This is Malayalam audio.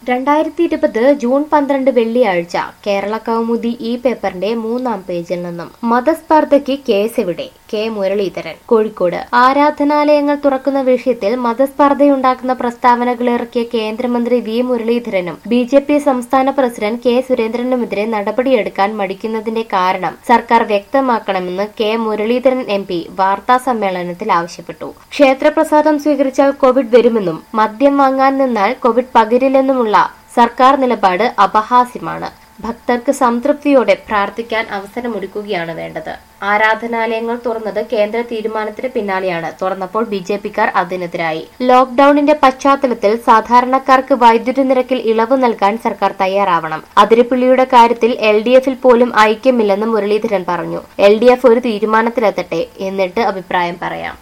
രണ്ടായിരത്തി ഇരുപത് ജൂൺ പന്ത്രണ്ട് വെള്ളിയാഴ്ച കേരള കൗമുദി ഈ പേപ്പറിന്റെ മൂന്നാം പേജിൽ നിന്നും മതസ്പർദ്ധയ്ക്ക് കേസെവിടെ കെ മുരളീധരൻ കോഴിക്കോട് ആരാധനാലയങ്ങൾ തുറക്കുന്ന വിഷയത്തിൽ മതസ്പർദ്ധയുണ്ടാക്കുന്ന പ്രസ്താവനകൾ ഇറക്കിയ കേന്ദ്രമന്ത്രി വി മുരളീധരനും ബി ജെ പി സംസ്ഥാന പ്രസിഡന്റ് കെ സുരേന്ദ്രനുമെതിരെ നടപടിയെടുക്കാൻ മടിക്കുന്നതിന്റെ കാരണം സർക്കാർ വ്യക്തമാക്കണമെന്ന് കെ മുരളീധരൻ എം പി വാർത്താ സമ്മേളനത്തിൽ ആവശ്യപ്പെട്ടു ക്ഷേത്രപ്രസാദം സ്വീകരിച്ചാൽ കോവിഡ് വരുമെന്നും മദ്യം വാങ്ങാൻ നിന്നാൽ കോവിഡ് പകരില്ലെന്നുമുള്ള സർക്കാർ നിലപാട് അപഹാസ്യമാണ് ഭക്തർക്ക് സംതൃപ്തിയോടെ പ്രാർത്ഥിക്കാൻ അവസരമൊരുക്കുകയാണ് വേണ്ടത് ആരാധനാലയങ്ങൾ തുറന്നത് കേന്ദ്ര തീരുമാനത്തിന് പിന്നാലെയാണ് തുറന്നപ്പോൾ ബി ജെ പിക്കാർ അതിനെതിരായി ലോക്ഡൌണിന്റെ പശ്ചാത്തലത്തിൽ സാധാരണക്കാർക്ക് വൈദ്യുതി നിരക്കിൽ ഇളവ് നൽകാൻ സർക്കാർ തയ്യാറാവണം അതിരപ്പിള്ളിയുടെ കാര്യത്തിൽ എൽ ഡി എഫിൽ പോലും ഐക്യമില്ലെന്ന് മുരളീധരൻ പറഞ്ഞു എൽ ഡി എഫ് ഒരു തീരുമാനത്തിലെത്തട്ടെ എന്നിട്ട് അഭിപ്രായം പറയാം